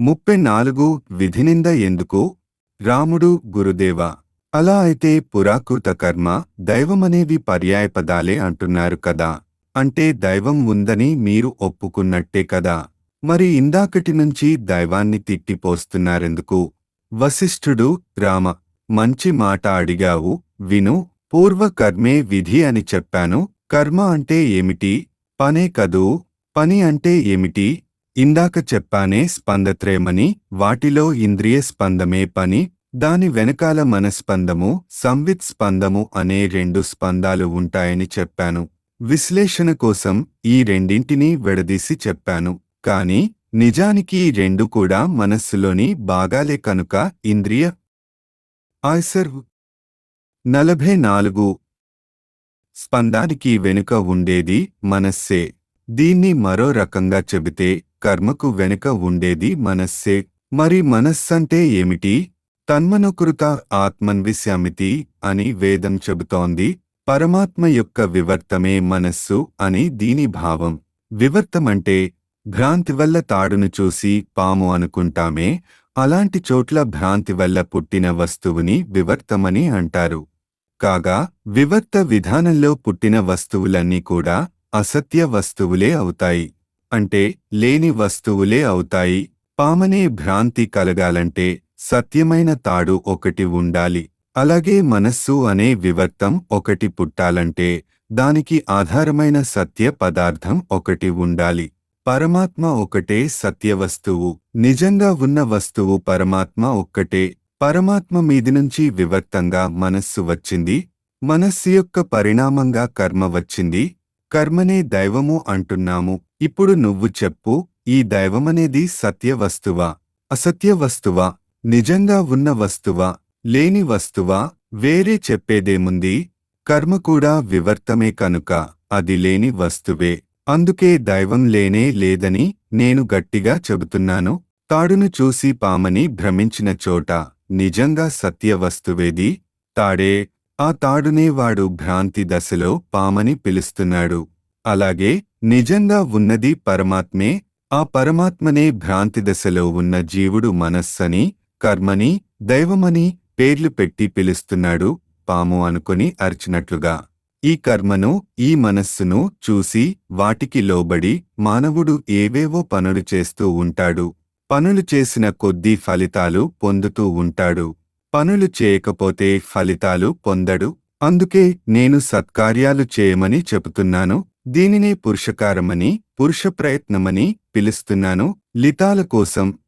ముప్పై నాలుగు విధినింద ఎందుకు రాముడు గురుదేవ అలా అయితే పురాకృత కర్మ దైవమనేవి పర్యాయపదాలే అంటున్నారు కదా అంటే దైవం ఉందని మీరు ఒప్పుకున్నట్టే కదా మరి ఇందాకటి నుంచి దైవాన్ని తిట్టిపోస్తున్నారెందుకు వశిష్ఠుడు రామ మంచి మాట అడిగావు విను పూర్వ కర్మే విధి అని చెప్పాను కర్మ అంటే ఏమిటి పనే కదూ పని అంటే ఏమిటి ఇందాక చెప్పానే స్పందత్రేమని వాటిలో ఇంద్రియ స్పందమే పని దాని వెనకాల మనస్పందము సంవిత్ స్పందము అనే రెండు స్పందాలు ఉంటాయని చెప్పాను విశ్లేషణ కోసం ఈ రెండింటినీ విడదీసి చెప్పాను కాని నిజానికి ఈ రెండు కూడా మనస్సులోని భాగాలే కనుక ఇంద్రియ ఆయ్సర్ నలభై నాలుగు స్పందానికి వెనుక ఉండేది మనస్సే దీన్ని మరో రకంగా చెబితే కర్మకు వెనుక ఉండేది మనస్సే మరి మనస్సంటే ఏమిటి తన్మనుకృత ఆత్మన్విశ్యామితి అని వేదం చెబుతోంది పరమాత్మ యొక్క వివర్తమే మనస్సు అని దీని భావం వివర్తమంటే భ్రాంతి వల్ల తాడును చూసి పాము అనుకుంటామే అలాంటి చోట్ల భ్రాంతి వల్ల పుట్టిన వస్తువుని వివర్తమని అంటారు కాగా వివర్త విధానంలో పుట్టిన వస్తువులన్నీ కూడా అసత్య వస్తువులే అవుతాయి అంటే లేని వస్తువులే అవుతాయి పామనే భ్రాంతి కలగాలంటే సత్యమైన తాడు ఒకటి ఉండాలి అలాగే మనస్సు అనే వివర్తం ఒకటి పుట్టాలంటే దానికి ఆధారమైన సత్య పదార్థం ఒకటి ఉండాలి పరమాత్మ ఒకటే సత్యవస్తువు నిజంగా ఉన్న వస్తువు పరమాత్మ ఒక్కటే పరమాత్మ మీది నుంచి వివర్తంగా మనస్సు వచ్చింది మనస్సు యొక్క పరిణామంగా కర్మ వచ్చింది కర్మనే దైవము అంటున్నాము ఇప్పుడు నువ్వు చెప్పు ఈ దైవమనేది సత్యవస్తువా అసత్యవస్తువా నిజంగా ఉన్న వస్తువా లేని వస్తువా వేరే చెప్పేదేముంది కర్మ కూడా వివర్తమే కనుక అది లేని వస్తువే అందుకే దైవం లేనే లేదని నేను గట్టిగా చెబుతున్నాను తాడును చూసి పామని భ్రమించిన చోట నిజంగా సత్యవస్తువేది తాడే ఆ తాడునే వాడు భ్రాంతి దశలో పామని పిలుస్తున్నాడు అలాగే నిజంగా ఉన్నది పరమాత్మే ఆ పరమాత్మనే భ్రాంతి దశలో ఉన్న జీవుడు మనస్సని కర్మని దైవమని పేర్లు పెట్టి పిలుస్తున్నాడు పాము అనుకుని అర్చినట్లుగా ఈ కర్మను ఈ మనస్సును చూసి వాటికి లోబడి మానవుడు ఏవేవో పనులు చేస్తూ ఉంటాడు పనులు చేసిన కొద్దీ ఫలితాలు పొందుతూ ఉంటాడు పనులు చేయకపోతే ఫలితాలు పొందడు అందుకే నేను సత్కార్యాలు చేయమని చెబుతున్నాను దీనినే పురుషకారమని పురుష ప్రయత్నమని పిలుస్తున్నాను లితాల కోసం